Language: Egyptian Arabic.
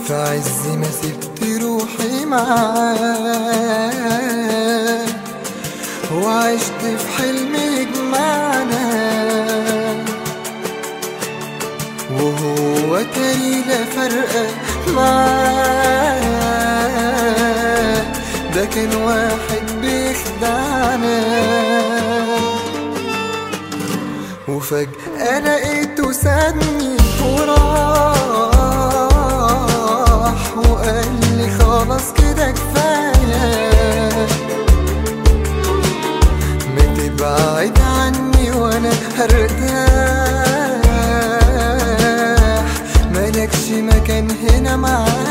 في عز ما سبت روحي معاه وعشت في حلم يجمعنا وهو تاني لا فرق معاه ده كان واحد بيخدعنا وفجأة لقيته سابني وراح وقال لي خلاص كده كفاية ما تبعد عني وانا هرتاح ملكش مكان هنا معايا